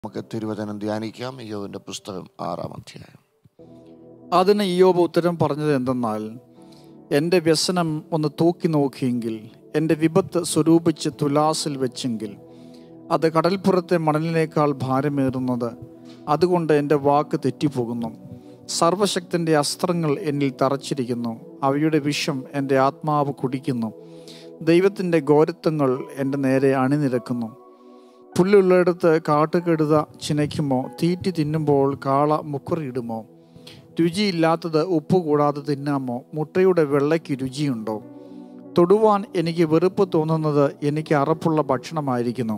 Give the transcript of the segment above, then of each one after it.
നമുക്ക് തിരുവചനം ധ്യാനിക്കാം യോവിന്റെ പുസ്തകം ആറാം അധ്യായം അതിന് ഇയോബ് ഉത്തരം പറഞ്ഞത് എന്തെന്നാൽ എൻ്റെ വ്യസനം ഒന്ന് തൂക്കി നോക്കിയെങ്കിൽ എൻ്റെ വിപത്ത് സ്വരൂപിച്ച് തുലാസിൽ വെച്ചെങ്കിൽ അത് കടൽപ്പുറത്തെ മണലിനേക്കാൾ ഭാരമേറുന്നത് അതുകൊണ്ട് എൻ്റെ വാക്ക് തെറ്റിപ്പോകുന്നു സർവശക്തൻ്റെ അസ്ത്രങ്ങൾ എന്നിൽ തറച്ചിരിക്കുന്നു അവയുടെ വിഷം എൻ്റെ ആത്മാവ് കുടിക്കുന്നു ദൈവത്തിൻ്റെ ഘോരത്വങ്ങൾ എൻ്റെ നേരെ അണിനിരക്കുന്നു പുല്ലുള്ളിടത്ത് കാട്ടുകെടുത ചിനയ്ക്കുമോ തീറ്റി തിന്നുമ്പോൾ കാള മുക്കുറിയിടുമോ രുചിയില്ലാത്തത് ഉപ്പ് കൂടാതെ തിന്നാമോ മുട്ടയുടെ വെള്ളയ്ക്ക് രുചിയുണ്ടോ തൊടുവാൻ എനിക്ക് വെറുപ്പ് തോന്നുന്നത് എനിക്ക് അറപ്പുള്ള ഭക്ഷണമായിരിക്കുന്നു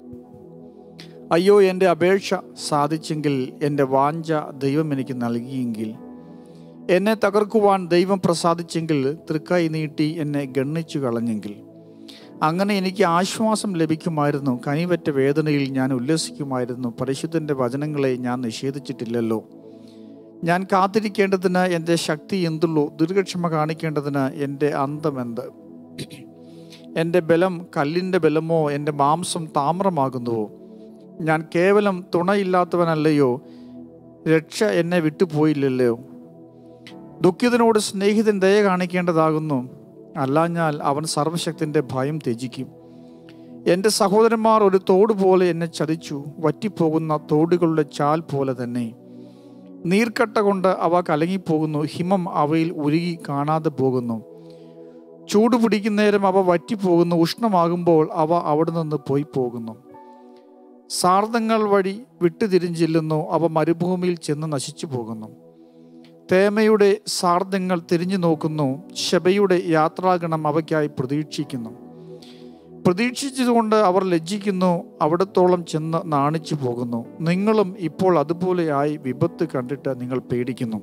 അയ്യോ എൻ്റെ അപേക്ഷ സാധിച്ചെങ്കിൽ എൻ്റെ വാഞ്ച ദൈവം എനിക്ക് നൽകിയെങ്കിൽ എന്നെ തകർക്കുവാൻ ദൈവം പ്രസാദിച്ചെങ്കിൽ തൃക്കൈ നീട്ടി എന്നെ ഗണ്ണിച്ചു കളഞ്ഞെങ്കിൽ അങ്ങനെ എനിക്ക് ആശ്വാസം ലഭിക്കുമായിരുന്നു കനിവറ്റ വേദനയിൽ ഞാൻ ഉല്ലസിക്കുമായിരുന്നു പരിശുദ്ധൻ്റെ വചനങ്ങളെ ഞാൻ നിഷേധിച്ചിട്ടില്ലല്ലോ ഞാൻ കാത്തിരിക്കേണ്ടതിന് എൻ്റെ ശക്തി എന്തുള്ളൂ ദീർഘക്ഷമ കാണിക്കേണ്ടതിന് എൻ്റെ അന്തമെന്ത് എൻ്റെ ബലം കല്ലിൻ്റെ ബലമോ എൻ്റെ മാംസം താമ്രമാകുന്നുവോ ഞാൻ കേവലം തുണയില്ലാത്തവനല്ലയോ രക്ഷ എന്നെ വിട്ടുപോയില്ലല്ലോ ദുഃഖിതനോട് സ്നേഹിതൻ ദയ കാണിക്കേണ്ടതാകുന്നു അല്ലാഞ്ഞാൽ അവൻ സർവശക്തിൻ്റെ ഭയം ത്യജിക്കും എൻ്റെ സഹോദരന്മാർ ഒരു തോട് പോലെ എന്നെ ചതിച്ചു വറ്റിപ്പോകുന്ന തോടുകളുടെ ചാൽ പോലെ തന്നെ നീർക്കട്ട കൊണ്ട് അവ കലങ്ങിപ്പോകുന്നു ഹിമം അവയിൽ ഉരുകി കാണാതെ പോകുന്നു ചൂട് പിടിക്കുന്നേരം അവ വറ്റിപ്പോകുന്നു ഉഷ്ണമാകുമ്പോൾ അവ അവിടെ നിന്ന് പോയി പോകുന്നു സാർദങ്ങൾ വഴി വിട്ടുതിരിഞ്ചില്ലുന്നു അവ മരുഭൂമിയിൽ ചെന്ന് നശിച്ചു പോകുന്നു തേമയുടെ സാർദങ്ങൾ തിരിഞ്ഞു നോക്കുന്നു ശബയുടെ യാത്രാഗണം അവയ്ക്കായി പ്രതീക്ഷിക്കുന്നു പ്രതീക്ഷിച്ചതുകൊണ്ട് അവർ ലജ്ജിക്കുന്നു അവിടത്തോളം ചെന്ന് നാണിച്ചു പോകുന്നു നിങ്ങളും ഇപ്പോൾ അതുപോലെയായി വിപത്ത് കണ്ടിട്ട് നിങ്ങൾ പേടിക്കുന്നു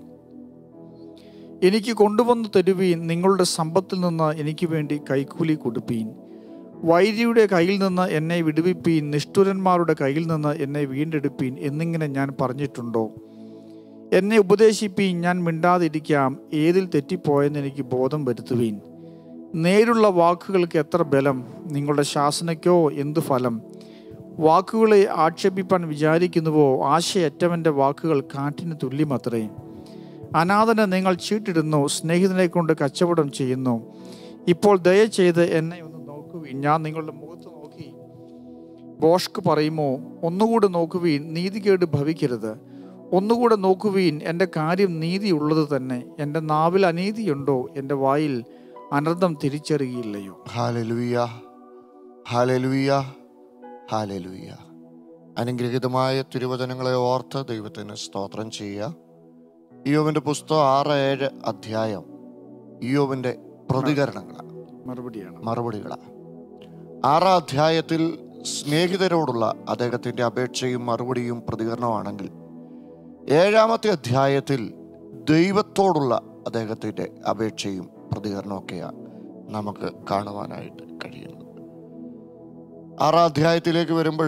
എനിക്ക് കൊണ്ടുവന്നു തരുവീൻ നിങ്ങളുടെ സമ്പത്തിൽ നിന്ന് എനിക്ക് വേണ്ടി കൈക്കൂലി കൊടുപ്പീൻ വൈരിയുടെ കയ്യിൽ നിന്ന് എന്നെ വിടുവിപ്പീൻ നിഷ്ഠുരന്മാരുടെ കയ്യിൽ നിന്ന് എന്നെ വീണ്ടെടുപ്പീൻ എന്നിങ്ങനെ ഞാൻ പറഞ്ഞിട്ടുണ്ടോ എന്നെ ഉപദേശിപ്പീൻ ഞാൻ മിണ്ടാതിരിക്കാം ഏതിൽ തെറ്റിപ്പോയെന്ന് എനിക്ക് ബോധം വരുത്തുവീൻ നേരുള്ള വാക്കുകൾക്ക് എത്ര ബലം നിങ്ങളുടെ ശാസനയ്ക്കോ എന്തു ഫലം വാക്കുകളെ ആക്ഷേപിപ്പാൻ വിചാരിക്കുന്നുവോ ആശയറ്റവൻ്റെ വാക്കുകൾ കാറ്റിന് തുല്യമത്രേ അനാഥന് നിങ്ങൾ ചീട്ടിടുന്നു സ്നേഹിതനെ കൊണ്ട് കച്ചവടം ചെയ്യുന്നു ഇപ്പോൾ ദയ ചെയ്ത് എന്നെ ഒന്ന് നോക്കുവീൻ ഞാൻ നിങ്ങളുടെ മുഖത്ത് നോക്കി ബോഷ്ക്ക് പറയുമോ ഒന്നുകൂടെ നോക്കുവീൻ നീതികേട് ഭവിക്കരുത് ഒന്നുകൂടെ നോക്കുവീൻ എൻ്റെ കാര്യം നീതിയുള്ളത് തന്നെ എൻ്റെ നാവിൽ അനീതിയുണ്ടോ എൻ്റെ വായിൽ അനർത്ഥം തിരിച്ചറിയില്ലയോ ഹാലലുയ ഹാലലുയ ഹാലലുയ അനുഗ്രഹീതമായ തിരുവചനങ്ങളെ ഓർത്ത് ദൈവത്തിന് സ്തോത്രം ചെയ്യുക ഇയോവിന്റെ പുസ്തകം ആറ് ഏഴ് അധ്യായം ഇയോവിന്റെ പ്രതികരണങ്ങളാണ് മറുപടിയാണ് മറുപടികളാണ് ആറാം അധ്യായത്തിൽ സ്നേഹിതരോടുള്ള അദ്ദേഹത്തിന്റെ അപേക്ഷയും മറുപടിയും പ്രതികരണമാണെങ്കിൽ ഏഴാമത്തെ അധ്യായത്തിൽ ദൈവത്തോടുള്ള അദ്ദേഹത്തിന്റെ അപേക്ഷയും പ്രതികരണമൊക്കെയാണ് നമുക്ക് കാണുവാനായിട്ട് കഴിയുന്നത് ആറാം അധ്യായത്തിലേക്ക് വരുമ്പോൾ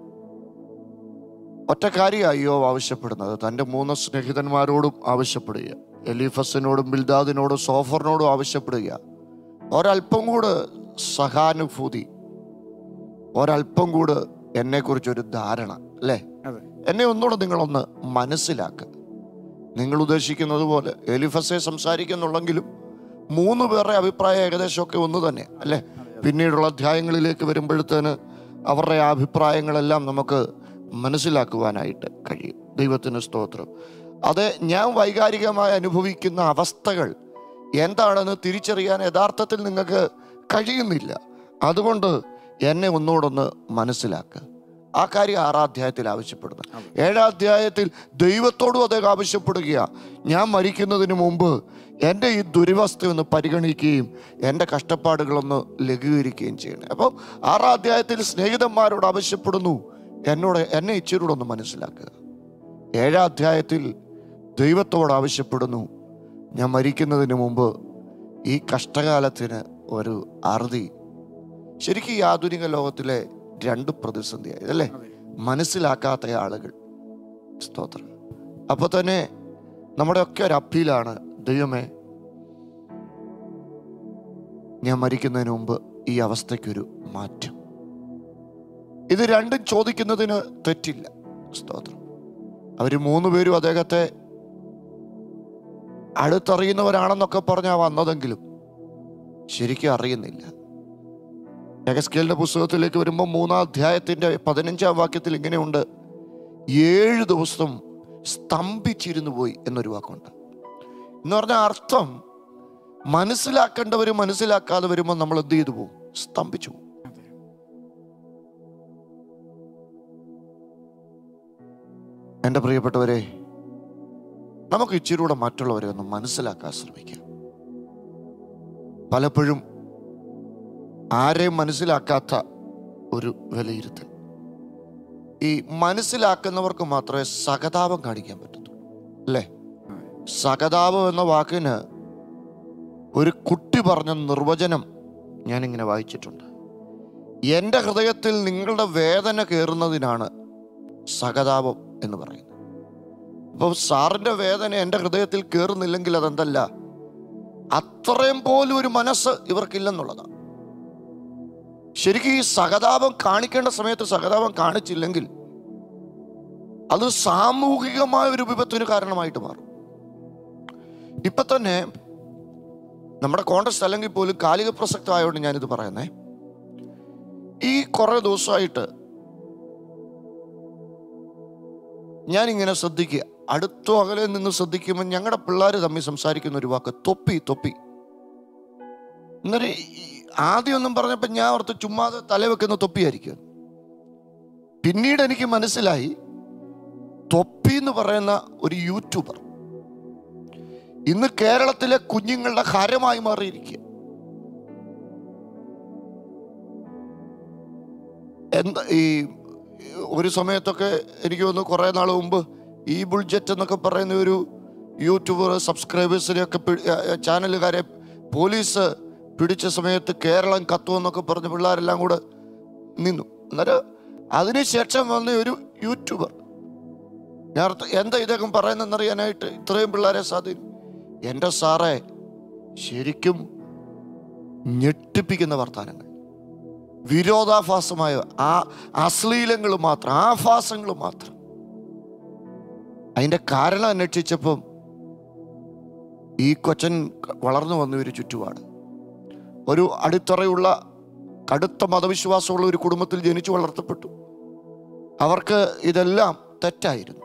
ഒറ്റ കാര്യമായോ ആവശ്യപ്പെടുന്നത് തൻ്റെ മൂന്ന് സ്നേഹിതന്മാരോടും ആവശ്യപ്പെടുക എലീഫസിനോടും ബിൽദാദിനോടും സോഫറിനോടും ആവശ്യപ്പെടുക ഒരല്പം കൂടെ സഹാനുഭൂതി ഒരല്പം കൂടെ എന്നെക്കുറിച്ചൊരു ധാരണ അല്ലേ അതെ എന്നെ ഒന്നുകൂടെ നിങ്ങളൊന്ന് മനസ്സിലാക്കുക നിങ്ങൾ ഉദ്ദേശിക്കുന്നത് പോലെ എലിഫസെ സംസാരിക്കുന്നുള്ളെങ്കിലും മൂന്ന് പേരുടെ അഭിപ്രായം ഏകദേശമൊക്കെ ഒന്ന് തന്നെ അല്ലേ പിന്നീടുള്ള അധ്യായങ്ങളിലേക്ക് വരുമ്പോഴത്തേന് അവരുടെ ആ അഭിപ്രായങ്ങളെല്ലാം നമുക്ക് മനസ്സിലാക്കുവാനായിട്ട് കഴിയും ദൈവത്തിന് സ്തോത്രം അത് ഞാൻ വൈകാരികമായി അനുഭവിക്കുന്ന അവസ്ഥകൾ എന്താണെന്ന് തിരിച്ചറിയാൻ യഥാർത്ഥത്തിൽ നിങ്ങൾക്ക് കഴിയുന്നില്ല അതുകൊണ്ട് എന്നെ ഒന്നുകൂടൊന്ന് മനസ്സിലാക്കുക ആ കാര്യം ആറാം അധ്യായത്തിൽ ആവശ്യപ്പെടുന്നത് ഏഴാം അധ്യായത്തിൽ ദൈവത്തോടും അദ്ദേഹം ആവശ്യപ്പെടുക ഞാൻ മരിക്കുന്നതിന് മുമ്പ് എൻ്റെ ഈ ദുരിവസ്ഥ ഒന്ന് പരിഗണിക്കുകയും എൻ്റെ കഷ്ടപ്പാടുകളൊന്ന് ലഘൂകരിക്കുകയും ചെയ്യണം അപ്പോൾ ആറാം അധ്യായത്തിൽ സ്നേഹിതന്മാരോട് ആവശ്യപ്പെടുന്നു എന്നോട് എന്നെ ഇച്ചിരി കൂടെ ഒന്ന് മനസ്സിലാക്കുക ഏഴാം അധ്യായത്തിൽ ദൈവത്തോട് ആവശ്യപ്പെടുന്നു ഞാൻ മരിക്കുന്നതിന് മുമ്പ് ഈ കഷ്ടകാലത്തിന് ഒരു അറുതി ശരിക്കും ഈ ആധുനിക ലോകത്തിലെ രണ്ട് പ്രതിസന്ധിയായി അല്ലേ അതെ. മനസ്സിലാക്കാത്ത ആളുകൾ സ്തോത്രം അപ്പൊ തന്നെ നമ്മുടെ ഒക്കെ ഒരു അപ്പീലാണ് ദൈവമേ ഞാൻ മരിക്കുന്നതിന് മുമ്പ് ഈ അവസ്ഥയ്ക്കൊരു മാറ്റം ഇത് രണ്ടും ചോദിക്കുന്നതിന് തെറ്റില്ല സ്തോത്രം അവർ മൂന്ന് പേരും അദ്ദേഹത്തെ അടുത്തറിയുന്നവരാണെന്നൊക്കെ പറഞ്ഞാ വന്നതെങ്കിലും ശരിക്കും അറിയുന്നില്ല യഗസ്കേലിന്റെ പുസ്തകത്തിലേക്ക് വരുമ്പോൾ മൂന്നാം അധ്യായത്തിന്റെ പതിനഞ്ചാം വാക്യത്തിൽ ഇങ്ങനെയുണ്ട് ഏഴ് ദിവസം സ്തംഭിച്ചിരുന്നു പോയി എന്നൊരു വാക്കുണ്ട് എന്ന് പറഞ്ഞ അർത്ഥം മനസ്സിലാക്കേണ്ടവർ മനസ്സിലാക്കാതെ വരുമ്പോൾ നമ്മൾ എന്ത് ചെയ്തു പോകും സ്തംഭിച്ചു പോകും എൻ്റെ പ്രിയപ്പെട്ടവരെ നമുക്ക് ഇച്ചിരി കൂടെ മറ്റുള്ളവരെ ഒന്ന് മനസ്സിലാക്കാൻ ശ്രമിക്കാം പലപ്പോഴും ആരെയും മനസ്സിലാക്കാത്ത ഒരു വിലയിരുത്തൽ ഈ മനസ്സിലാക്കുന്നവർക്ക് മാത്രമേ സഹതാപം കാണിക്കാൻ പറ്റത്തുള്ളൂ അല്ലേ സഹതാപം എന്ന വാക്കിന് ഒരു കുട്ടി പറഞ്ഞ നിർവചനം ഞാനിങ്ങനെ വായിച്ചിട്ടുണ്ട് എൻ്റെ ഹൃദയത്തിൽ നിങ്ങളുടെ വേദന കയറുന്നതിനാണ് സഹതാപം എന്ന് പറയുന്നത് അപ്പോൾ സാറിൻ്റെ വേദന എൻ്റെ ഹൃദയത്തിൽ കയറുന്നില്ലെങ്കിൽ അതെന്തല്ല അത്രയും പോലും ഒരു മനസ്സ് ഇവർക്കില്ലെന്നുള്ളതാണ് ശരിക്കും ഈ സഹതാപം കാണിക്കേണ്ട സമയത്ത് സഹതാപം കാണിച്ചില്ലെങ്കിൽ അത് സാമൂഹികമായ ഒരു വിപത്തിന് കാരണമായിട്ട് മാറും ഇപ്പൊ തന്നെ നമ്മുടെ കോൺഗ്രസ് അല്ലെങ്കിൽ പോലും കാലിക പ്രസക്തമായതുകൊണ്ട് ഞാനിത് പറയുന്നേ ഈ കുറെ ദിവസമായിട്ട് ഞാനിങ്ങനെ ശ്രദ്ധിക്കുക അടുത്തോ അകലെ നിന്ന് ശ്രദ്ധിക്കുമ്പോൾ ഞങ്ങളുടെ പിള്ളേർ തമ്മിൽ സംസാരിക്കുന്ന ഒരു വാക്ക് തൊപ്പി തൊപ്പി എന്നൊരു ആദ്യമൊന്നും പറഞ്ഞപ്പോൾ ഞാൻ ഓർത്ത് ചുമ്മാതെ തലവെക്കുന്ന തൊപ്പിയായിരിക്കും പിന്നീട് എനിക്ക് മനസ്സിലായി തൊപ്പി എന്ന് പറയുന്ന ഒരു യൂട്യൂബർ ഇന്ന് കേരളത്തിലെ കുഞ്ഞുങ്ങളുടെ ഹരമായി മാറിയിരിക്കുക എന്താ ഈ ഒരു സമയത്തൊക്കെ എനിക്ക് തോന്നുന്നു കുറേ നാൾ മുമ്പ് ഈ ബുൾജറ്റ് എന്നൊക്കെ പറയുന്ന ഒരു യൂട്യൂബർ സബ്സ്ക്രൈബേഴ്സിനെയൊക്കെ ചാനലുകാരെ പോലീസ് പിടിച്ച സമയത്ത് കേരളം കത്തുമെന്നൊക്കെ പറഞ്ഞ് പിള്ളേരെല്ലാം കൂടെ നിന്നു അന്നേരം അതിനുശേഷം വന്ന ഒരു യൂട്യൂബർ ഞാൻ ഓർത്തു, എന്താ ഇദ്ദേഹം പറയുന്നതെന്നറിയാനായിട്ട് ഇത്രയും പിള്ളേരെ സ്വാധീനം എൻ്റെ സാറേ ശരിക്കും ഞെട്ടിപ്പിക്കുന്ന വർത്തമാനങ്ങൾ വിരോധാഭാസമായ ആ അശ്ലീലങ്ങൾ മാത്രം ആഭാസങ്ങൾ മാത്രം അതിൻ്റെ കാരണം അന്വേഷിച്ചപ്പം ഈ കൊച്ചൻ വളർന്നു വന്ന ഒരു ചുറ്റുപാട് ഒരു അടിത്തറയുള്ള കടുത്ത മതവിശ്വാസമുള്ള ഒരു കുടുംബത്തിൽ ജനിച്ചു വളർത്തപ്പെട്ടു അവർക്ക് ഇതെല്ലാം തെറ്റായിരുന്നു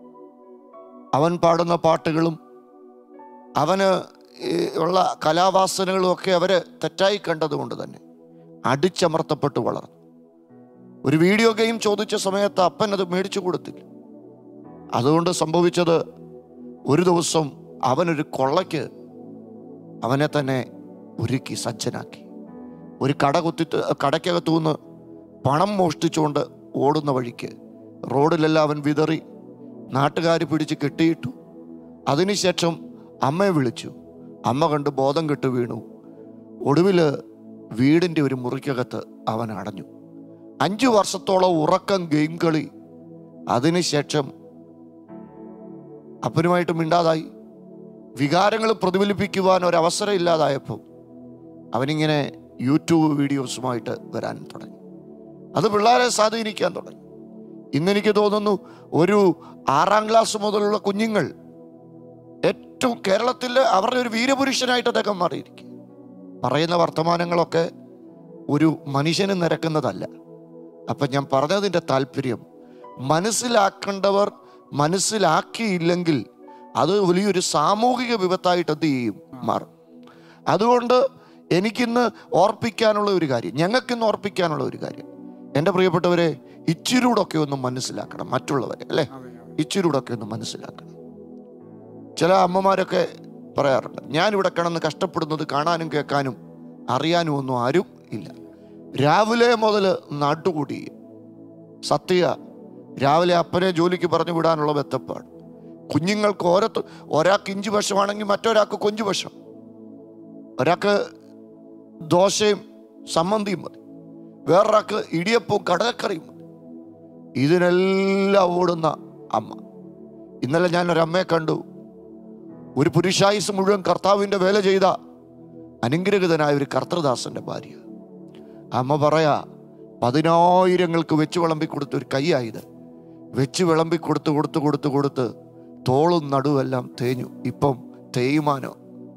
അവൻ പാടുന്ന പാട്ടുകളും അവന് ഈ ഉള്ള കലാവാസനകളും ഒക്കെ അവര് തെറ്റായി കണ്ടതുകൊണ്ട് തന്നെ അടിച്ചമർത്തപ്പെട്ട് വളർന്നു ഒരു വീഡിയോ ഗെയിം ചോദിച്ച സമയത്ത് അപ്പൻ അത് മേടിച്ചു കൊടുത്തില്ല അതുകൊണ്ട് സംഭവിച്ചത് ഒരു ദിവസം അവനൊരു കൊള്ളയ്ക്ക് അവനെ തന്നെ ഒരുക്കി സജ്ജനാക്കി ഒരു കട കുത്തി കടയ്ക്കകത്തു നിന്ന് പണം മോഷ്ടിച്ചുകൊണ്ട് ഓടുന്ന വഴിക്ക് റോഡിലെല്ലാം അവൻ വിതറി നാട്ടുകാർ പിടിച്ച് കെട്ടിയിട്ടു അതിനുശേഷം അമ്മയെ വിളിച്ചു അമ്മ കണ്ട് ബോധം കെട്ട് വീണു ഒടുവിൽ വീടിൻ്റെ ഒരു മുറിക്കകത്ത് അവൻ അടഞ്ഞു അഞ്ചു വർഷത്തോളം ഉറക്കം ഗെയിം കളി അതിനുശേഷം അപ്പനുമായിട്ട് മിണ്ടാതായി വികാരങ്ങൾ പ്രതിഫലിപ്പിക്കുവാൻ ഒരവസരം ഇല്ലാതായപ്പോൾ അവനിങ്ങനെ യൂട്യൂബ് വീഡിയോസുമായിട്ട് വരാൻ തുടങ്ങി അത് പിള്ളേരെ സ്വാധീനിക്കാൻ തുടങ്ങി ഇന്നെനിക്ക് തോന്നുന്നു ഒരു ആറാം ക്ലാസ് മുതലുള്ള കുഞ്ഞുങ്ങൾ ഏറ്റവും കേരളത്തിൽ അവരുടെ ഒരു വീരപുരുഷനായിട്ട് അദ്ദേഹം മാറിയിരിക്കും പറയുന്ന വർത്തമാനങ്ങളൊക്കെ ഒരു മനുഷ്യന് നിരക്കുന്നതല്ല അപ്പം ഞാൻ പറഞ്ഞതിൻ്റെ താല്പര്യം മനസ്സിലാക്കേണ്ടവർ മനസ്സിലാക്കിയില്ലെങ്കിൽ അത് വലിയൊരു സാമൂഹിക വിപത്തായിട്ട് എന്ത് ചെയ്യും മാറും അതുകൊണ്ട് എനിക്കിന്ന് ഓർപ്പിക്കാനുള്ള ഒരു കാര്യം ഞങ്ങൾക്കിന്ന് ഓർപ്പിക്കാനുള്ള ഒരു കാര്യം എൻ്റെ പ്രിയപ്പെട്ടവരെ ഇച്ചിരൂടൊക്കെ ഒന്ന് മനസ്സിലാക്കണം മറ്റുള്ളവരെ അല്ലേ ഇച്ചിരൂടൊക്കെ ഒന്ന് മനസ്സിലാക്കണം ചില അമ്മമാരൊക്കെ പറയാറുണ്ട് ഞാനിവിടെ കിടന്ന് കഷ്ടപ്പെടുന്നത് കാണാനും കേൾക്കാനും അറിയാനും ഒന്നും ആരും ഇല്ല രാവിലെ മുതൽ നാട്ടുകൂടി സത്യ രാവിലെ അപ്പനെ ജോലിക്ക് പറഞ്ഞു വിടാനുള്ള ബന്ധപ്പാട് കുഞ്ഞുങ്ങൾക്ക് ഓരോ ഒരാൾക്ക് ഇഞ്ചി വശമാണെങ്കിൽ മറ്റൊരാൾക്ക് കൊഞ്ചു വശം ഒരാൾക്ക് ദോശയും സമ്മന്തിയും മതി വേറൊരാൾക്ക് ഇടിയപ്പവും കടലക്കറിയും മതി ഇതിനെല്ലാം ഓടുന്ന അമ്മ ഇന്നലെ ഞാൻ ഒരമ്മയെ കണ്ടു ഒരു പുരുഷായുസ് മുഴുവൻ കർത്താവിൻ്റെ വേല ചെയ്ത അനുഗ്രഹിതനായ ഒരു കർത്തൃദാസന്റെ ഭാര്യ അമ്മ പറയാ പതിനായിരങ്ങൾക്ക് വെച്ച് വിളമ്പി കൊടുത്ത ഒരു കൈയായത് വെച്ച് വിളമ്പി കൊടുത്ത് കൊടുത്ത് കൊടുത്ത് കൊടുത്ത് തോളും നടുവെല്ലാം തേഞ്ഞു ഇപ്പം തേയ്മാനോ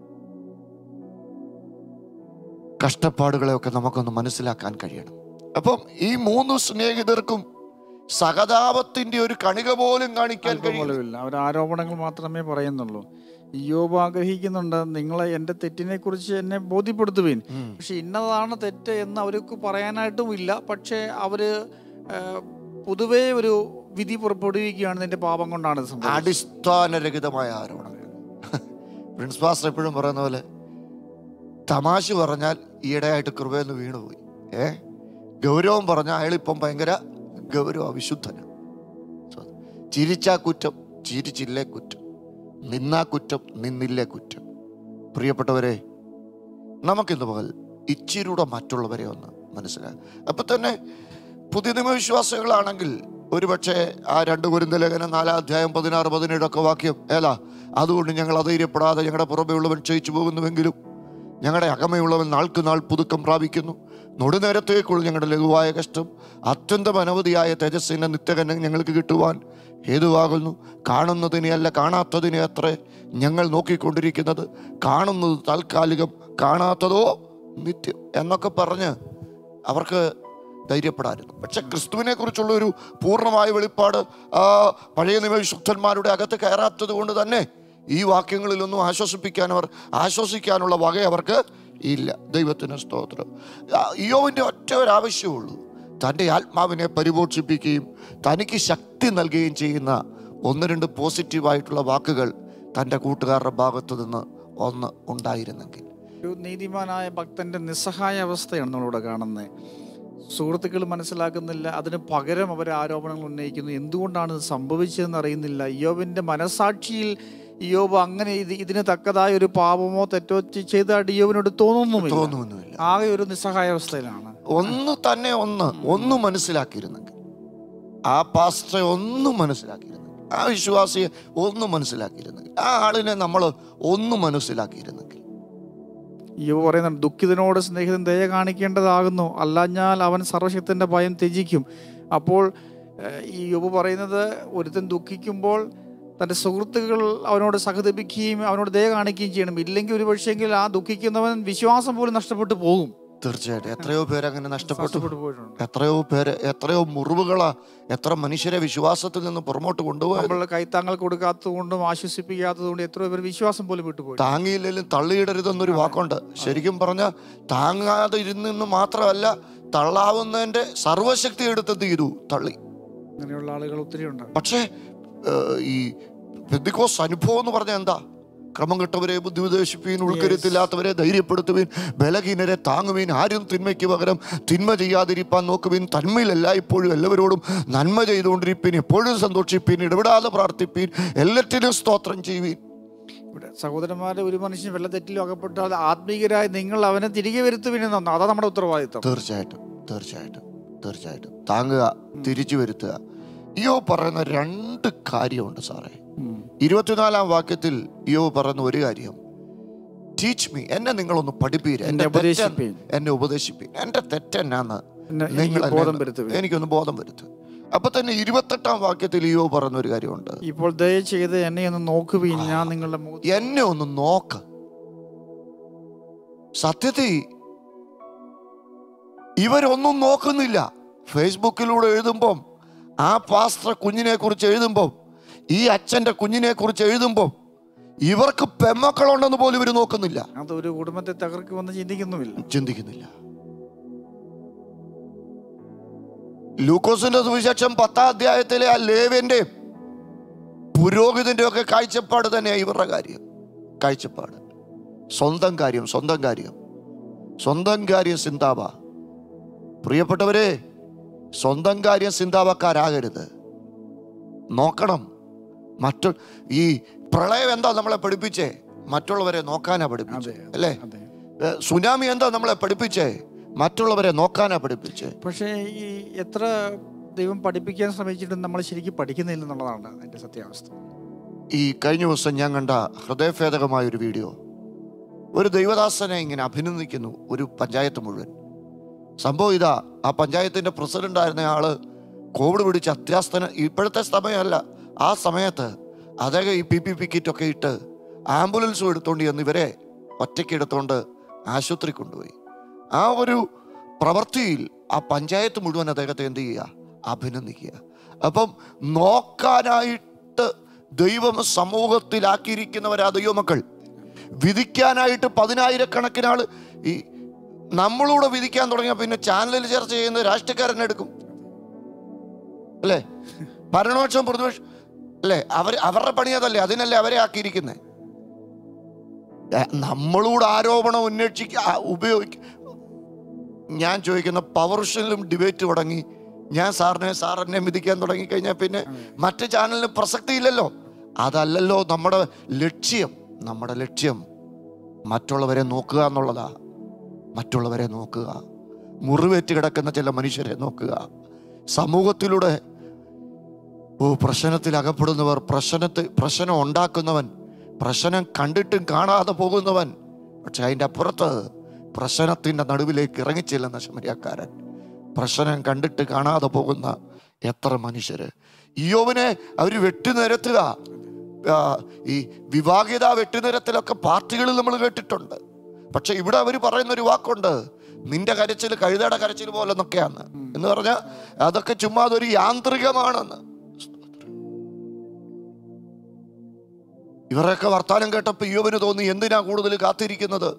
കഷ്ടപ്പാടുകളെയൊക്കെ നമുക്കൊന്ന് മനസ്സിലാക്കാൻ കഴിയണം അപ്പം ഈ മൂന്ന് സ്നേഹിതർക്കും സഹതാപത്തിന്റെ ഒരു കണിക പോലും കാണിക്കാൻ കഴിയും പോലുമില്ല അവർ ആരോപണങ്ങൾ മാത്രമേ പറയുന്നുള്ളൂ യോബ് ആഗ്രഹിക്കുന്നുണ്ട് നിങ്ങളെ എൻ്റെ തെറ്റിനെ കുറിച്ച് എന്നെ ബോധ്യപ്പെടുത്തുവീൻ പക്ഷെ ഇന്നതാണ് തെറ്റ് എന്ന് അവർക്ക് പറയാനായിട്ടും ഇല്ല പക്ഷേ അവര് ആ, പൊതുവേ ഒരു വിധി പുറപ്പെടുവിക്കുകയാണ് നിന്റെ പാപം കൊണ്ടാണ് ഇത് സംഭവിച്ചത് അടിസ്ഥാനരഹിതമായ ആരോപണങ്ങൾ പ്രിൻസ് പാസ്റ്റർ എപ്പോഴും പറയുന്ന പോലെ തമാശ പറഞ്ഞാൽ ഈയിടെയായിട്ട് കൃപയെന്ന് വീണുപോയി ഏ ഗൗരവം പറഞ്ഞാൽ അയാളിപ്പം ഭയങ്കര ഗൗരവ വിശുദ്ധനാണ് So, ചിരിച്ചാ കുറ്റം ചിരിച്ചില്ലേ കുറ്റം നിന്നാ കുറ്റം നിന്നില്ലേ കുറ്റം പ്രിയപ്പെട്ടവരെ നമുക്കിന്ന് പകൽ ഇച്ചിരൂടെ മറ്റുള്ളവരെ ഒന്ന് മനസ്സിലാക്കാം അപ്പൊ തന്നെ പുതിയ നിയമവിശ്വാസികളാണെങ്കിൽ ഒരുപക്ഷെ ആ രണ്ട് കുരുന്ന ലേഖനം നാലാം അധ്യായം പതിനാറ് പതിനേഴൊക്കെ വാക്യം ഏതാ അതുകൊണ്ട് ഞങ്ങൾ അധൈര്യപ്പെടാതെ ഞങ്ങളുടെ പുറമെയുള്ളവൻ ക്ഷയിച്ചു പോകുന്നുവെങ്കിലും ഞങ്ങളുടെ അകമയുള്ളവൻ നാൾക്ക് നാൾ പുതുക്കം പ്രാപിക്കുന്നു നൊടുനേരത്തേക്കുള്ള ഞങ്ങളുടെ ലഘുവായ കഷ്ടം അത്യന്തം അനവധിയായ തേജസ്സിന്റെ നിത്യകനം ഞങ്ങൾക്ക് കിട്ടുവാൻ ഹേതുവാകുന്നു കാണുന്നതിനെ അല്ല കാണാത്തതിനെ അത്ര ഞങ്ങൾ നോക്കിക്കൊണ്ടിരിക്കുന്നത് കാണുന്നത് താൽക്കാലികം കാണാത്തതോ നിത്യം എന്നൊക്കെ പറഞ്ഞ് അവർക്ക് ധൈര്യപ്പെടായിരുന്നു പക്ഷെ ക്രിസ്തുവിനെ കുറിച്ചുള്ള ഒരു പൂർണ്ണമായ വെളിപ്പാട് ആ പഴയ നിയമവിശുദ്ധന്മാരുടെ അകത്ത് കയറാത്തത് കൊണ്ട് തന്നെ ഈ വാക്യങ്ങളിലൊന്നും ആശ്വസിപ്പിക്കാൻ അവർ ആശ്വസിക്കാനുള്ള വക അവർക്ക് ഇല്ല ദൈവത്തിന് സ്തോത്രം ആ, ഇയ്യോവിൻ്റെ ഒറ്റ ഒരു ആവശ്യമുള്ളൂ തൻ്റെ ആത്മാവിനെ പരിപോഷിപ്പിക്കുകയും തനിക്ക് ശക്തി നൽകുകയും ചെയ്യുന്ന ഒന്ന് രണ്ട് പോസിറ്റീവായിട്ടുള്ള വാക്കുകൾ തൻ്റെ കൂട്ടുകാരുടെ ഭാഗത്തു നിന്ന് ഒന്ന് ഉണ്ടായിരുന്നെങ്കിൽ ഒരു നീതിമാനായ ഭക്തന്റെ നിസ്സഹായ അവസ്ഥയാണ് നമ്മളിവിടെ കാണുന്നത് സുഹൃത്തുക്കൾ മനസ്സിലാക്കുന്നില്ല അതിന് പകരം അവർ ആരോപണങ്ങൾ ഉന്നയിക്കുന്നു എന്തുകൊണ്ടാണ് ഇത് സംഭവിച്ചതെന്ന് അറിയുന്നില്ല ഇയോബിന്റെ മനസാക്ഷിയിൽ ഇയോബ് അങ്ങനെ ഇത് ഇതിന് തക്കതായ ഒരു പാപമോ തെറ്റോ ചെ- ചെയ്തതായിട്ട് ഇയോബിനോട് തോന്നുന്നുമില്ല തോന്നുമൊന്നുമില്ല ആകെ ഒരു നിസ്സഹായ അവസ്ഥയിലാണ് ഒന്ന് തന്നെ ഒന്ന് ഒന്ന് മനസ്സിലാക്കിയിരുന്നെങ്കിൽ ആ പാസ്റ്ററെ ഒന്ന് മനസ്സിലാക്കിയിരുന്നെങ്കിൽ ആ വിശ്വാസിയെ ഒന്ന് മനസ്സിലാക്കിയിരുന്നെങ്കിൽ ആ ആളിനെ നമ്മൾ ഒന്ന് മനസ്സിലാക്കിയിരുന്നെങ്കിൽ ഇയോബ് പറയുന്നുണ്ട് ദുഃഖിതനോട് സ്നേഹിതൻ ദയ കാണിക്കേണ്ടതാകുന്നു അല്ലാഞ്ഞാൽ അവൻ സർവശക്തന്റെ ഭയം ത്യജിക്കും അപ്പോൾ ഏഹ്, ഈ യോബ് പറയുന്നത് ഒരുത്തൻ ദുഃഖിക്കുമ്പോൾ തൻ്റെ സുഹൃത്തുക്കൾ അവനോട് സഹതപിക്കുകയും അവനോട് ദയ കാണിക്കുകയും ചെയ്യണം ഇല്ലെങ്കിൽ ഒരു പക്ഷേങ്കിൽ ആ ദുഃഖിക്കുന്നവൻ വിശ്വാസം പോലും നഷ്ടപ്പെട്ടു പോകും തീർച്ചയായിട്ടും എത്രയോ പേര് അങ്ങനെ നഷ്ടപ്പെട്ടു നഷ്ടപ്പെട്ടു പോയിട്ടുണ്ട് എത്രയോ പേര് എത്രയോ മുറിവുകളാ എത്ര മനുഷ്യരെ വിശ്വാസത്തിൽ നിന്ന് പുറമോട്ട് കൊണ്ടുപോയത് നമ്മൾ കൈത്താങ്ങൾ കൊടുക്കാത്തതുകൊണ്ടും ആശ്വസിപ്പിക്കാത്തതുകൊണ്ടും എത്രയോ പേർ വിശ്വാസം പോലും വിട്ടുപോയി താങ്ങിയില്ലെങ്കിലും തള്ളിയിടരുതെന്നൊരു വാക്കുണ്ട് ശരിക്കും പറഞ്ഞ താങ്ങാതെ ഇരുന്നെന്ന് മാത്രമല്ല തള്ളാവുന്നതിന്റെ സർവശക്തി എടുത്ത് തീരൂ തള്ളി അങ്ങനെയുള്ള ആളുകൾ ഒത്തിരി ഉണ്ട് പക്ഷേ ഏഹ്, ഈ പെന്തിക്കോസ് അനുഭവം എന്ന് പറഞ്ഞാൽ എന്താ ക്രമം കെട്ടവരെ ബുദ്ധി ഉപദേശിപ്പീൻ ഉൾക്കരുത്തില്ലാത്തവരെ ധൈര്യപ്പെടുത്തുവീൻ ബലഹീനരെ താങ്ങുവീൻ ആരും തിന്മയ്ക്ക് പകരം തിന്മ ചെയ്യാതിരിപ്പാൻ നോക്കുവീൻ തന്മയിലല്ല ഇപ്പോഴും എല്ലാവരോടും നന്മ ചെയ്തുകൊണ്ടിരിപ്പീൻ എപ്പോഴും സന്തോഷിപ്പീൻ ഇടപെടാതെ പ്രാർത്ഥിപ്പീൻ എല്ലാറ്റിനും സ്തോത്രം ചെയ്യുവീൻ ഇവിടെ സഹോദരന്മാരെ ഒരു മനുഷ്യൻ വെള്ള തെറ്റിലും അകപ്പെട്ടാൽ ആത്മീയരായി നിങ്ങൾ അവനെ തിരികെ വരുത്തുവിനെന്നാണ് അതാ നമ്മുടെ ഉത്തരവാദിത്തം തീർച്ചയായിട്ടും തീർച്ചയായിട്ടും തീർച്ചയായിട്ടും താങ്ങുക തിരിച്ചു വരുത്തുക ഇയോ പറയുന്ന രണ്ട് കാര്യമുണ്ട് സാറേ ഉം. ഇരുപത്തിനാലാം വാക്യത്തിൽ യോ പറയുന്ന ഒരു കാര്യം ടീച്ച് മീ എന്നെ നിങ്ങളൊന്ന് പഠിപ്പീര് എന്നെ ഉപദേശിപ്പീൻ. എന്നെ ഉപദേശിപ്പീൻ എന്റെ തെറ്റെന്നാന്ന് എന്നെ നിങ്ങൾ എനിക്ക് എന്നെ ബോധം ഒന്ന് വരുത്തുവിൻ. എനിക്കൊന്ന് ബോധം വരുത്തു അപ്പൊ തന്നെ ഇരുപത്തെട്ടാം വാക്യത്തിൽ യോ പറയുന്ന ഒരു കാര്യമുണ്ട് ഇപ്പോൾ ദയ ചെയ്ത് എന്നെ ഒന്ന് നോക്കുവീൻ ഞാൻ നിങ്ങളുടെ മുഖത്ത് എന്നെ ഒന്ന് നോക്ക് സത്യത്തിൽ ഇവരൊന്നും നോക്കുന്നില്ല ഫേസ്ബുക്കിലൂടെ എഴുതുമ്പം ആ പാസ്റ്റർ കുഞ്ഞിനെ കുറിച്ച് എഴുതുമ്പം ഈ അച്ഛന്റെ കുഞ്ഞിനെ കുറിച്ച് എഴുതുമ്പം ഇവർക്ക് പെമ്മക്കളുണ്ടെന്ന് പോലും ഇവർ നോക്കുന്നില്ല അത് ഒരു കുടുംബത്തെ തകർക്കുമെന്ന് ചിന്തിക്കുന്നുമില്ല ചിന്തിക്കുന്നില്ല ലൂക്കോസിന്റെ സുവിശേഷം പത്താം അധ്യായത്തിലെ ആ ലേവ്യന്റെ പുരോഹിതന്റെ ഒക്കെ കാഴ്ചപ്പാട് തന്നെയാണ് ഇവരുടെ കാര്യം കാഴ്ചപ്പാട് സ്വന്തം കാര്യം സ്വന്തം കാര്യം സ്വന്തം കാര്യം സിന്താബ പ്രിയപ്പെട്ടവരെ സ്വന്തം കാര്യം സിന്താബക്കാരാകരുത് നോക്കണം മറ്റു ഈ പ്രളയം എന്താ നമ്മളെ പഠിപ്പിച്ചേ മറ്റുള്ളവരെ നോക്കാനാ പഠിപ്പിച്ചേ അതെ, അല്ലേ അതെ ഏ, സുനാമി എന്താ നമ്മളെ പഠിപ്പിച്ചേ മറ്റുള്ളവരെ നോക്കാനാ പഠിപ്പിച്ചേ പക്ഷേ ഈ എത്ര ദൈവം പഠിപ്പിക്കാൻ ശ്രമിച്ചിട്ടും നമ്മൾ ശരിക്കും പഠിക്കുന്നില്ല എന്നുള്ളതാണ് അതിന്റെ സത്യാവസ്ഥ ഈ കഴിഞ്ഞ ദിവസം ഞാൻ കണ്ട ഹൃദയഭേദകമായ ഒരു വീഡിയോ ഒരു ദൈവദാസനെ ഇങ്ങനെ അഭിനന്ദിക്കുന്നു ഒരു പഞ്ചായത്ത് മുഴുവൻ സംഭവം ഇതാ ആ പഞ്ചായത്തിന്റെ പ്രസിഡന്റ് ആയിരുന്ന ആള് കോവിഡ് പിടിച്ച് അത്യാസ്ഥന ഇപ്പോഴത്തെ സമയമല്ല ആ സമയത്ത് അദ്ദേഹം ഈ പി പി പി കിറ്റൊക്കെ ഇട്ട് ആംബുലൻസും എടുത്തോണ്ട് ചെന്ന് ഇവരെ ഒറ്റയ്ക്ക് എടുത്തോണ്ട് ആശുപത്രി കൊണ്ടുപോയി ആ ഒരു പ്രവൃത്തിയിൽ ആ പഞ്ചായത്ത് മുഴുവൻ അദ്ദേഹത്തെ എന്ത് ചെയ്യുക അഭിനന്ദിക്കുക അപ്പം നോക്കാനായിട്ട് ദൈവം സമൂഹത്തിലാക്കിയിരിക്കുന്നവരാ ദൈവമക്കൾ വിധിക്കാനായിട്ട് പതിനായിരക്കണക്കിന് ആള് ഈ നമ്മളൂടെ വിധിക്കാൻ തുടങ്ങിയ പിന്നെ ചാനലിൽ ചർച്ച ചെയ്യുന്ന രാഷ്ട്രീയക്കാരനെ എടുക്കും അല്ലേ ഭരണപക്ഷം പ്രതിപക്ഷം അല്ലേ അവർ അവരുടെ പണി അതല്ലേ അതിനല്ലേ അവരെ ആക്കിയിരിക്കുന്നത് നമ്മളോട് ആരോപണം ഉന്നയിക്ക ഉപയോഗിക്ക ഞാൻ ചോദിക്കുന്ന പവർഷനിലും ഡിബേറ്റ് തുടങ്ങി ഞാൻ സാറിനെ സാർ എന്നെ വിധിക്കാൻ തുടങ്ങി കഴിഞ്ഞാൽ പിന്നെ മറ്റ് ചാനലിന് പ്രസക്തിയില്ലല്ലോ അതല്ലല്ലോ നമ്മുടെ ലക്ഷ്യം നമ്മുടെ ലക്ഷ്യം മറ്റുള്ളവരെ നോക്കുക എന്നുള്ളതാ മറ്റുള്ളവരെ നോക്കുക മുറിവേറ്റ് കിടക്കുന്ന ചില മനുഷ്യരെ നോക്കുക സമൂഹത്തിലൂടെ ഓ പ്രശ്നത്തിൽ അകപ്പെടുന്നവർ പ്രശ്നത്തിൽ പ്രശ്നം ഉണ്ടാക്കുന്നവൻ പ്രശ്നം കണ്ടിട്ടും കാണാതെ പോകുന്നവൻ പക്ഷെ അതിൻ്റെ അപ്പുറത്ത് പ്രശ്നത്തിൻ്റെ നടുവിലേക്ക് ഇറങ്ങിച്ചെല്ലുന്ന ശമരിയാക്കാരൻ പ്രശ്നം കണ്ടിട്ട് കാണാതെ പോകുന്ന എത്ര മനുഷ്യര് ഇയോവിനെ അവർ വെട്ടിനിരത്തുക ആ, ഈ വിവാഹിത വെട്ടിനിരത്തിലൊക്കെ പാർട്ടികളിൽ നമ്മൾ കേട്ടിട്ടുണ്ട് പക്ഷെ ഇവിടെ അവർ പറയുന്ന ഒരു വാക്കുണ്ട് നിന്റെ കരച്ചിൽ കഴുതയുടെ കരച്ചിൽ പോലെ എന്നൊക്കെയാണ് എന്ന് പറഞ്ഞാൽ അതൊക്കെ ചുമ്മാ അതൊരു യാന്ത്രികമാണെന്ന് ഇവരൊക്കെ വർത്താനം കേട്ടപ്പോൾ യോവന് തോന്നി എന്തിനാ കൂടുതൽ കാത്തിരിക്കുന്നത്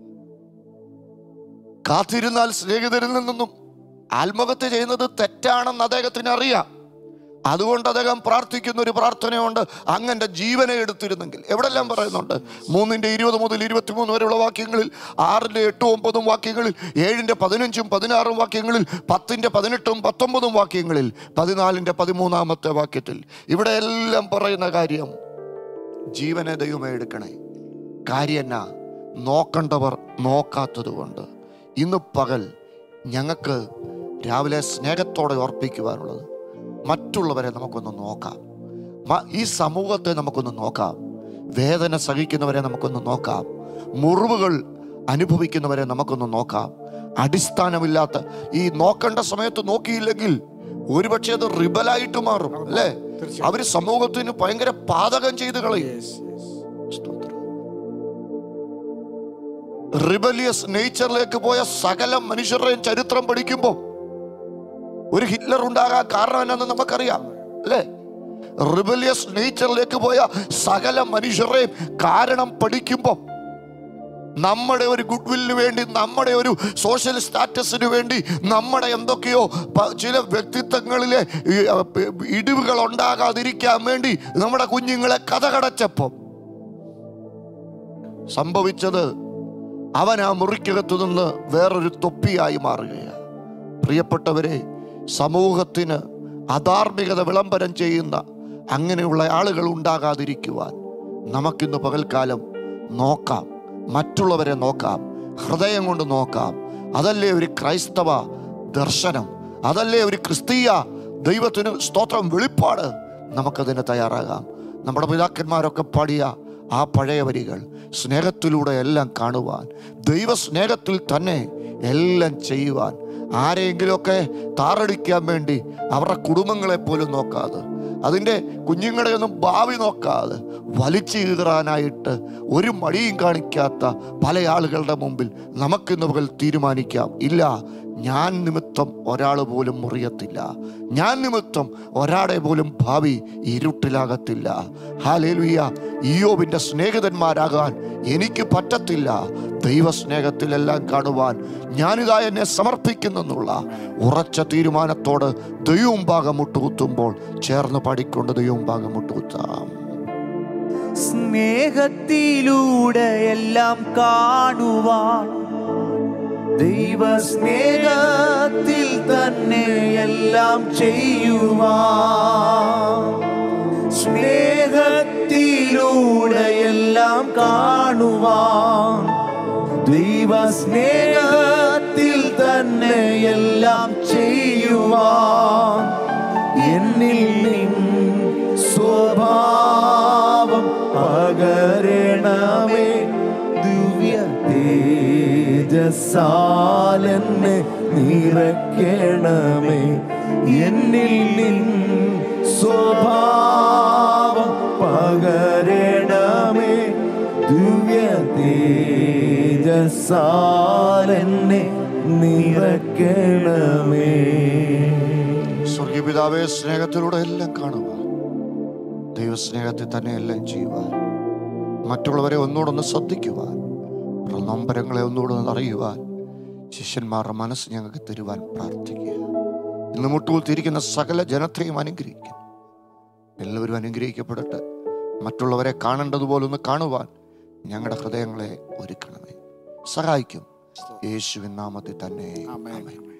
കാത്തിരുന്നാൽ സ്നേഹിതരിൽ നിന്നും ആത്മഹത്യ ചെയ്യുന്നത് തെറ്റാണെന്ന് അദ്ദേഹത്തിന് അറിയാം അതുകൊണ്ട് അദ്ദേഹം പ്രാർത്ഥിക്കുന്ന ഒരു പ്രാർത്ഥനയുണ്ട് അങ്ങന്റെ ജീവനെ എടുത്തിരുന്നെങ്കിൽ എവിടെല്ലാം പറയുന്നുണ്ട് മൂന്നിന്റെ ഇരുപത് മുതൽ ഇരുപത്തിമൂന്ന് വരെയുള്ള വാക്യങ്ങളിൽ ആറിന്റെ എട്ടും ഒമ്പതും വാക്യങ്ങളിൽ ഏഴിന്റെ പതിനഞ്ചും പതിനാറും വാക്യങ്ങളിൽ പത്തിന്റെ പതിനെട്ടും പത്തൊമ്പതും വാക്യങ്ങളിൽ പതിനാലിന്റെ പതിമൂന്നാമത്തെ വാക്യത്തിൽ ഇവിടെ എല്ലാം പറയുന്ന കാര്യം ജീവനെ ദൈവമേ എടുക്കണേ കാര്യം എന്നാ നോക്കണ്ടവർ നോക്കാത്തത് കൊണ്ട് ഇന്ന് പകൽ ഞങ്ങൾക്ക് രാവിലെ സ്നേഹത്തോടെ ഓർപ്പിക്കുവാനുള്ളത് മറ്റുള്ളവരെ നമുക്കൊന്ന് നോക്കാം മ- ഈ സമൂഹത്തെ നമുക്കൊന്ന് നോക്കാം വേദന സഹിക്കുന്നവരെ നമുക്കൊന്ന് നോക്കാം മുറിവുകൾ അനുഭവിക്കുന്നവരെ നമുക്കൊന്ന് നോക്കാം അടിസ്ഥാനമില്ലാത്ത ഈ നോക്കേണ്ട സമയത്ത് നോക്കിയില്ലെങ്കിൽ ഒരുപക്ഷെ അത് റിബലായിട്ട് മാറും അല്ലേ അവര് സമൂഹത്തിന് ഭയങ്കര പാതകം ചെയ്ത് കളയും സ്തോത്രം. റിബലിയസ് നേച്ചറിലേക്ക് പോയ സകല മനുഷ്യരുടെയും ചരിത്രം പഠിക്കുമ്പോൾ ഒരു ഹിറ്റ്ലർ ഉണ്ടാകാൻ കാരണം എന്നാന്ന് നമുക്കറിയാം അല്ലേ റിബലിയസ് നേച്ചറിലേക്ക് പോയ സകല മനുഷ്യരുടെയും കാരണം പഠിക്കുമ്പോൾ നമ്മുടെ ഒരു ഗുഡ് വില്ലിന് വേണ്ടി നമ്മുടെ ഒരു സോഷ്യൽ സ്റ്റാറ്റസിന് വേണ്ടി നമ്മുടെ എന്തൊക്കെയോ പ- ചില വ്യക്തിത്വങ്ങളിലെ ഈ, അ, പ- ഇടിവുകൾ ഉണ്ടാകാതിരിക്കാൻ വേണ്ടി നമ്മുടെ കുഞ്ഞുങ്ങളെ കഥകടച്ചപ്പം സംഭവിച്ചത് അവൻ ആ മുറിക്കകത്തു നിന്ന് വേറൊരു തൊപ്പിയായി മാറുകയാണ് പ്രിയപ്പെട്ടവരെ സമൂഹത്തിന് അധാർമികത വിളംബരം ചെയ്യുന്ന അങ്ങനെയുള്ള ആളുകൾ ഉണ്ടാകാതിരിക്കുവാൻ നമുക്കിന്ന് പകൽക്കാലം നോക്കാം മറ്റുള്ളവരെ നോക്കാം ഹൃദയം കൊണ്ട് നോക്കാം അതല്ലേ ഒരു ക്രൈസ്തവ ദർശനം അതല്ലേ ഒരു ക്രിസ്തീയ ദൈവത്തിന് സ്തോത്രം വെളിപ്പാട് നമുക്കതിന് തയ്യാറാകാം നമ്മുടെ പിതാക്കന്മാരൊക്കെ പാടിയ ആ പഴയ വരികൾ സ്നേഹത്തിലൂടെ എല്ലാം കാണുവാൻ ദൈവ സ്നേഹത്തിൽ തന്നെ എല്ലാം ചെയ്യുവാൻ ആരെങ്കിലുമൊക്കെ താറടിക്കാൻ വേണ്ടി അവരുടെ കുടുംബങ്ങളെ പോലും നോക്കാതെ അതിൻ്റെ കുഞ്ഞുങ്ങളെ ഒന്നും ഭാവി നോക്കാതെ വലിച്ചു കീറാനായിട്ട് ഒരു മടിയും കാണിക്കാത്ത പല ആളുകളുടെ മുമ്പിൽ നമുക്കിന്ന് പകൽ തീരുമാനിക്കാം ഇല്ല ഞാൻ നിമിത്തം ഒരാൾ പോലും മുറിയത്തില്ല ഞാൻ നിമിത്തം ഒരാളെ പോലും ഭാവി ഇരുട്ടിലാകത്തില്ല ഹാലേലുയ്യ ഇയോബിൻ്റെ സ്നേഹിതന്മാരാകാൻ എനിക്ക് പറ്റത്തില്ല ദൈവസ്നേഹത്തിലെല്ലാം കാണുവാൻ ഞാനിതാ എന്നെ സമർപ്പിക്കുന്നെന്നുള്ള ഉറച്ച തീരുമാനത്തോട് ദൈവം ഭാഗം മുട്ടുകുത്തുമ്പോൾ ചേർന്ന് പാടിക്കൊണ്ട് ദൈവം ഭാഗം മുട്ടുകുത്താം സ്നേഹത്തിലൂടെ എല്ലാം കാണുവാൻ ദൈവ സ്നേഹത്തിൽ തന്നെ എല്ലാം ചെയ്യുവാൻ സ്നേഹത്തിലൂടെ എല്ലാം കാണുവാൻ ദൈവ സ്നേഹത്തിൽ തന്നെ എല്ലാം ചെയ്യുവാൻ എന്നിൽ നിൻ സ്വഭാവം പകരണമേ ദിവ്യ തേജസാലെന്നെ നിറയ്ക്കണമേ എന്നിൽ എന്നിൽ നിൻ സ്വഭാവം പകരണമേ ദിവ്യ തേജസാലെന്നെ നിറയ്ക്കണമേ സ്വർഗീയ പിതാവേ സ്നേഹത്തിലൂടെ എല്ലാം കാണുക ദൈവസ്നേഹത്തിൽ തന്നെ എല്ലാം ചെയ്യുവാൻ മറ്റുള്ളവരെ ഒന്നുകൂടൊന്ന് ശ്രദ്ധിക്കുവാൻ അവരുടെ നൊമ്പരങ്ങളെ ഒന്നുകൂടെ ഒന്ന് അറിയുവാൻ ശിഷ്യന്മാരുടെ മനസ്സ് ഞങ്ങൾക്ക് തരുവാൻ പ്രാർത്ഥിക്കുക ഇന്ന് മുട്ടുകുത്തിയിരിക്കുന്ന സകല ജനത്തെയും അനുഗ്രഹിക്കും എല്ലാവരും അനുഗ്രഹിക്കപ്പെടട്ടെ മറ്റുള്ളവരെ കാണേണ്ടതുപോലെ ഒന്ന് കാണുവാൻ ഞങ്ങളുടെ ഹൃദയങ്ങളെ ഒരുക്കണമേ സഹായിക്കും യേശുവിൻ നാമത്തിൽ തന്നെ ആമേൻ. ആമേൻ